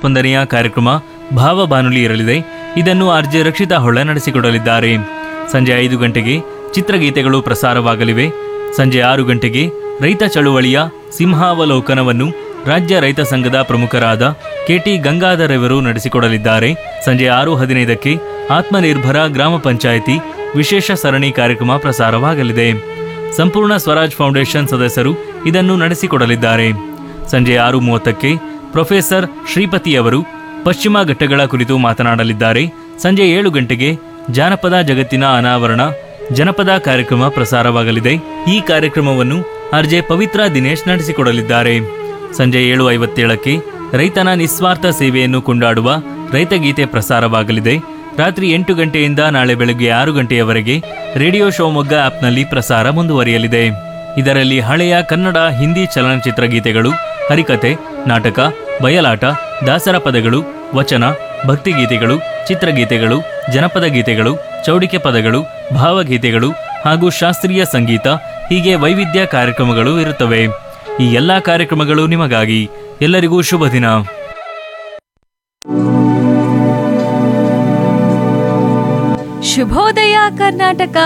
ಸ್ಪಂದನೆಯ ಕಾರ್ಯಕ್ರಮ ಭಾವ ಬಾನುಲಿ ಇರಲಿದೆ ಇದನ್ನು ಆರ್ಜೆ ರಕ್ಷಿತಾ ಹೊಳ್ಳ ನಡೆಸಿಕೊಡಲಿದ್ದಾರೆ ಸಂಜೆ ಐದು ಗಂಟೆಗೆ ಚಿತ್ರಗೀತೆಗಳು ಪ್ರಸಾರವಾಗಲಿವೆ ಸಂಜೆ ಆರು ಗಂಟೆಗೆ ರೈತ ಚಳುವಳಿಯ ಸಿಂಹಾವಲೋಕನವನ್ನು ರಾಜ್ಯ ರೈತ ಸಂಘದ ಪ್ರಮುಖರಾದ ಕೆಟಿ ಗಂಗಾಧರವರು ನಡೆಸಿಕೊಡಲಿದ್ದಾರೆ ಸಂಜೆ ಆರು ಹದಿನೈದಕ್ಕೆ ಆತ್ಮನಿರ್ಭರ ಗ್ರಾಮ ಪಂಚಾಯಿತಿ ವಿಶೇಷ ಸರಣಿ ಕಾರ್ಯಕ್ರಮ ಪ್ರಸಾರವಾಗಲಿದೆ ಸಂಪೂರ್ಣ ಸ್ವರಾಜ್ ಫೌಂಡೇಶನ್ ಸದಸ್ಯರು ಇದನ್ನು ನಡೆಸಿಕೊಡಲಿದ್ದಾರೆ ಸಂಜೆ ಆರು ಮೂವತ್ತಕ್ಕೆ ಪ್ರೊಫೆಸರ್ ಶ್ರೀಪತಿಯವರು ಪಶ್ಚಿಮ ಘಟ್ಟಗಳ ಕುರಿತು ಮಾತನಾಡಲಿದ್ದಾರೆ ಸಂಜೆ ಏಳು ಗಂಟೆಗೆ ಜಾನಪದ ಜಗತ್ತಿನ ಅನಾವರಣ ಜನಪದ ಕಾರ್ಯಕ್ರಮ ಪ್ರಸಾರವಾಗಲಿದೆ ಈ ಕಾರ್ಯಕ್ರಮವನ್ನು ಆರ್ಜೆ ಪವಿತ್ರ ದಿನೇಶ್ ನಡೆಸಿಕೊಡಲಿದ್ದಾರೆ ಸಂಜೆ ಏಳು ಐವತ್ತೇಳಕ್ಕೆ ರೈತನ ನಿಸ್ವಾರ್ಥ ಸೇವೆಯನ್ನು ಕೊಂಡಾಡುವ ರೈತಗೀತೆ ಪ್ರಸಾರವಾಗಲಿದೆ ರಾತ್ರಿ ಎಂಟು ಗಂಟೆಯಿಂದ ನಾಳೆ ಬೆಳಗ್ಗೆ ಆರು ಗಂಟೆಯವರೆಗೆ ರೇಡಿಯೋ ಶಿವಮೊಗ್ಗ ಆಪ್ನಲ್ಲಿ ಪ್ರಸಾರ ಮುಂದುವರಿಯಲಿದೆ ಇದರಲ್ಲಿ ಹಳೆಯ ಕನ್ನಡ ಹಿಂದಿ ಚಲನಚಿತ್ರ ಗೀತೆಗಳು ಹರಿಕತೆ ನಾಟಕ ಬಯಲಾಟ ದಾಸರ ಪದಗಳು ವಚನ ಭಕ್ತಿಗೀತೆಗಳು ಚಿತ್ರಗೀತೆಗಳು ಜನಪದ ಗೀತೆಗಳು ಚೌಡಿಕೆ ಪದಗಳು ಭಾವಗೀತೆಗಳು ಹಾಗೂ ಶಾಸ್ತ್ರೀಯ ಸಂಗೀತ ಹೀಗೆ ವೈವಿಧ್ಯ ಕಾರ್ಯಕ್ರಮಗಳು ಇರುತ್ತವೆ ಈ ಎಲ್ಲಾ ಕಾರ್ಯಕ್ರಮಗಳು ನಿಮಗಾಗಿ ಎಲ್ಲರಿಗೂ ಶುಭ ದಿನ ಶುಭೋದಯ ಕರ್ನಾಟಕ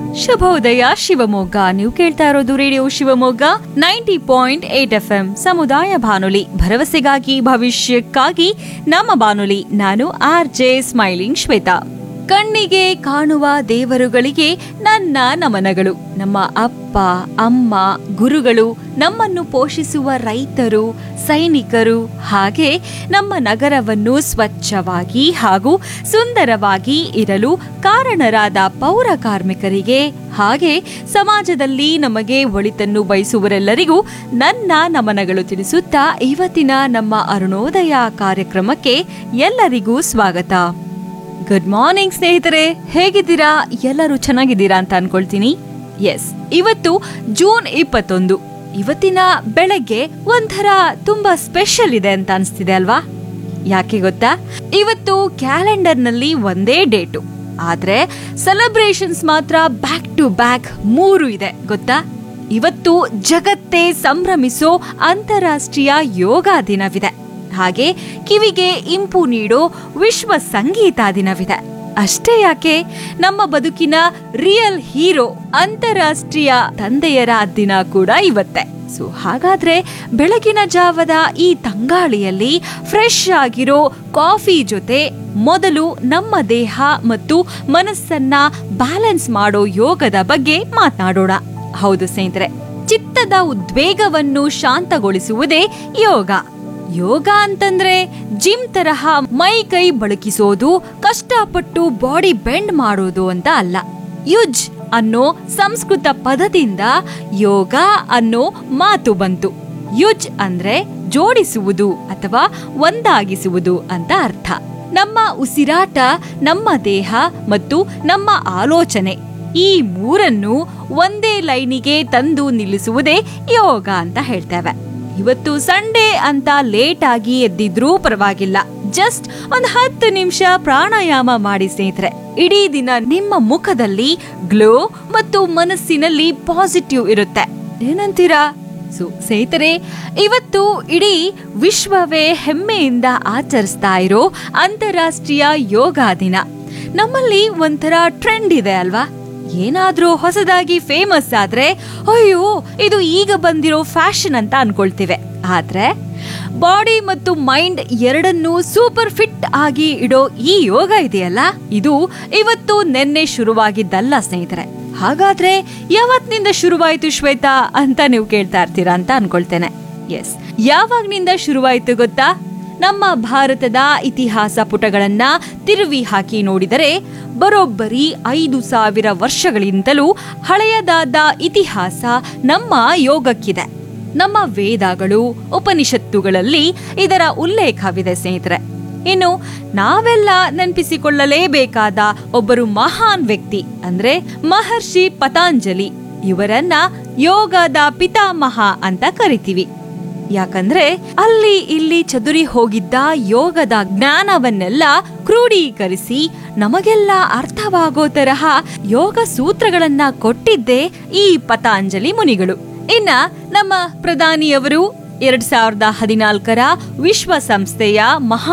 ಶುಭೋದಯ ಶಿವಮೊಗ್ಗ ನೀವು ಕೇಳ್ತಾ ಇರೋದು radio Shivamogga ninety point eight F M ಸಮುದಾಯ ಬಾನುಲಿ ಭರವಸೆಗಾಗಿ ಭವಿಷ್ಯಕ್ಕಾಗಿ ನಮ್ಮ ಬಾನುಲಿ ನಾನು ಆರ್ ಜೆ ಸ್ಮೈಲಿಂಗ್ ಶ್ವೇತಾ ಕಣ್ಣಿಗೆ ಕಾಣುವ ದೇವರುಗಳಿಗೆ ನನ್ನ ನಮನಗಳು ನಮ್ಮ ಅಪ್ಪ ಅಮ್ಮ ಗುರುಗಳು ನಮ್ಮನ್ನು ಪೋಷಿಸುವ ರೈತರು ಸೈನಿಕರು ಹಾಗೆ ನಮ್ಮ ನಗರವನ್ನು ಸ್ವಚ್ಛವಾಗಿ ಹಾಗೂ ಸುಂದರವಾಗಿ ಇರಲು ಕಾರಣರಾದ ಪೌರ ಕಾರ್ಮಿಕರಿಗೆ ಹಾಗೆ ಸಮಾಜದಲ್ಲಿ ನಮಗೆ ಒಳಿತನ್ನು ಬಯಸುವರೆಲ್ಲರಿಗೂ ನನ್ನ ನಮನಗಳು ತಿಳಿಸುತ್ತಾ ಇವತ್ತಿನ ನಮ್ಮ ಅರುಣೋದಯ ಕಾರ್ಯಕ್ರಮಕ್ಕೆ ಎಲ್ಲರಿಗೂ ಸ್ವಾಗತ ಗುಡ್ ಮಾರ್ನಿಂಗ್ ಸ್ನೇಹಿತರೆ ಹೇಗಿದ್ದೀರಾ ಎಲ್ಲರೂ ಚೆನ್ನಾಗಿದ್ದೀರಾ ಅಂತ ಅನ್ಕೊಳ್ತೀನಿ ಎಸ್ ಇವತ್ತು ಜೂನ್ ಇಪ್ಪತ್ತೊಂದು ಇವತ್ತಿನ ಬೆಳಗ್ಗೆ ಒಂಥರ ತುಂಬಾ ಸ್ಪೆಷಲ್ ಇದೆ ಅಂತ ಅನಿಸ್ತಿದೆ ಅಲ್ವಾ ಯಾಕೆ ಗೊತ್ತಾ ಇವತ್ತು ಕ್ಯಾಲೆಂಡರ್ನಲ್ಲಿ ಒಂದೇ ಡೇಟು ಆದ್ರೆ ಸೆಲೆಬ್ರೇಷನ್ಸ್ ಮಾತ್ರ ಬ್ಯಾಕ್ ಟು ಬ್ಯಾಕ್ ಮೂರು ಇದೆ ಗೊತ್ತಾ ಇವತ್ತು ಜಗತ್ತೇ ಸಂಭ್ರಮಿಸೋ ಅಂತಾರಾಷ್ಟ್ರೀಯ ಯೋಗ ದಿನವಿದೆ ಹಾಗೆ ಕಿವಿಗೆ ಇಂಪು ನೀಡೋ ವಿಶ್ವ ಸಂಗೀತ ದಿನವಿದೆ ಅಷ್ಟೇ ಯಾಕೆ ನಮ್ಮ ಬದುಕಿನ ರಿಯಲ್ ಹೀರೋ ಅಂತಾರಾಷ್ಟ್ರೀಯ ತಂದೆಯರ ದಿನ ಕೂಡ ಇವತ್ತೆ ಸೊ ಹಾಗಾದ್ರೆ ಬೆಳಗಿನ ಜಾವದ ಈ ತಂಗಾಳಿಯಲ್ಲಿ ಫ್ರೆಶ್ ಆಗಿರೋ ಕಾಫಿ ಜೊತೆ ಮೊದಲು ನಮ್ಮ ದೇಹ ಮತ್ತು ಮನಸ್ಸನ್ನ ಬ್ಯಾಲೆನ್ಸ್ ಮಾಡೋ ಯೋಗದ ಬಗ್ಗೆ ಮಾತನಾಡೋಣ ಹೌದು ಸ್ನೇಹಿತರೆ ಚಿತ್ತದ ಉದ್ವೇಗವನ್ನು ಶಾಂತಗೊಳಿಸುವುದೇ ಯೋಗ ಯೋಗ ಅಂತಂದ್ರೆ ಜಿಮ್ ತರಹ ಮೈ ಕೈ ಬಳಕಿಸೋದು ಕಷ್ಟಪಟ್ಟು ಬಾಡಿ ಬೆಂಡ್ ಮಾಡೋದು ಅಂತ ಅಲ್ಲ ಯುಜ್ ಅನ್ನೋ ಸಂಸ್ಕೃತ ಪದದಿಂದ ಯೋಗ ಅನ್ನೋ ಮಾತು ಬಂತು ಯುಜ್ ಅಂದ್ರೆ ಜೋಡಿಸುವುದು ಅಥವಾ ಒಂದಾಗಿಸುವುದು ಅಂತ ಅರ್ಥ ನಮ್ಮ ಉಸಿರಾಟ ನಮ್ಮ ದೇಹ ಮತ್ತು ನಮ್ಮ ಆಲೋಚನೆ ಈ ಮೂರನ್ನು ಒಂದೇ ಲೈನಿಗೆ ತಂದು ನಿಲ್ಲಿಸುವುದೇ ಯೋಗ ಅಂತ ಹೇಳ್ತೇವೆ ಇವತ್ತು ಸಂಡೇ ಅಂತ ಲೇಟ್ ಆಗಿ ಎದ್ದಿದ್ರೂ ಪರವಾಗಿಲ್ಲ ಜಸ್ಟ್ ಒಂದ್ ಹತ್ತು ನಿಮಿಷ ಪ್ರಾಣಾಯಾಮ ಮಾಡಿ ಸ್ನೇಹಿತರೆ ಇಡೀ ದಿನ ನಿಮ್ಮ ಮುಖದಲ್ಲಿ ಗ್ಲೋ ಮತ್ತು ಮನಸ್ಸಿನಲ್ಲಿ ಪಾಸಿಟಿವ್ ಇರುತ್ತೆ ಏನಂತೀರಾ ಸೊ ಸ್ನೇಹಿತರೆ ಇವತ್ತು ಇಡೀ ವಿಶ್ವವೇ ಹೆಮ್ಮೆಯಿಂದ ಆಚರಿಸ್ತಾ ಇರೋ ಅಂತಾರಾಷ್ಟ್ರೀಯ ಯೋಗ ದಿನ ನಮ್ಮಲ್ಲಿ ಒಂಥರ ಟ್ರೆಂಡ್ ಇದೆ ಅಲ್ವಾ ಏನಾದ್ರೂ ಹೊಸದಾಗಿ ಫೇಮಸ್ ಆದ್ರೆ ಅಯ್ಯೋ ಇದು ಈಗ ಬಂದಿರೋ ಫ್ಯಾಷನ್ ಅಂತ ಅನ್ಕೊಳ್ತೀವಿ ಆದ್ರೆ ಬಾಡಿ ಮತ್ತು ಮೈಂಡ್ ಎರಡನ್ನೂ ಸೂಪರ್ ಫಿಟ್ ಆಗಿ ಇಡೋ ಈ ಯೋಗ ಇದೆಯಲ್ಲ ಇದು ಇವತ್ತು ನಿನ್ನೆ ಶುರುವಾಗಿದ್ದಲ್ಲ ಸ್ನೇಹಿತರೆ ಹಾಗಾದ್ರೆ ಯಾವತ್ತಿನಿಂದ ಶುರುವಾಯ್ತು ಶ್ವೇತಾ ಅಂತ ನೀವು ಕೇಳ್ತಾ ಇರ್ತೀರಾ ಅಂತ ಅನ್ಕೊಳ್ತೇನೆ ಎಸ್ ಯಾವಾಗ್ನಿಂದ ಶುರುವಾಯ್ತು ಗೊತ್ತಾ ನಮ್ಮ ಭಾರತದ ಇತಿಹಾಸ ಪುಟಗಳನ್ನ ತಿರುವಿ ಹಾಕಿ ನೋಡಿದರೆ ಬರೋಬ್ಬರಿ ಐದು ಸಾವಿರ ವರ್ಷಗಳಿಂದಲೂ ಹಳೆಯದಾದ ಇತಿಹಾಸ ನಮ್ಮ ಯೋಗಕ್ಕಿದೆ ನಮ್ಮ ವೇದಗಳು ಉಪನಿಷತ್ತುಗಳಲ್ಲಿ ಇದರ ಉಲ್ಲೇಖವಿದೆ ಸ್ನೇಹಿತರೆ ಇನ್ನು ನಾವೆಲ್ಲ ನೆನಪಿಸಿಕೊಳ್ಳಲೇಬೇಕಾದ ಒಬ್ಬರು ಮಹಾನ್ ವ್ಯಕ್ತಿ ಅಂದ್ರೆ ಮಹರ್ಷಿ ಪತಾಂಜಲಿ ಇವರನ್ನ ಯೋಗದ ಪಿತಾಮಹ ಅಂತ ಕರಿತೀವಿ ಯಾಕಂದ್ರೆ ಅಲ್ಲಿ ಇಲ್ಲಿ ಚದುರಿ ಹೋಗಿದ್ದ ಯೋಗದ ಜ್ಞಾನವನ್ನೆಲ್ಲ ಕ್ರೋಢೀಕರಿಸಿ ನಮಗೆಲ್ಲ ಅರ್ಥವಾಗೋ ತರಹ ಯೋಗ ಸೂತ್ರಗಳನ್ನ ಕೊಟ್ಟಿದ್ದೇ ಈ ಪತಾಂಜಲಿ ಮುನಿಗಳು ಇನ್ನ ನಮ್ಮ ಪ್ರಧಾನಿಯವರು ಎರಡ್ ಸಾವಿರದ ಹದಿನಾಲ್ಕರ ವಿಶ್ವಸಂಸ್ಥೆಯ ಮಹಾ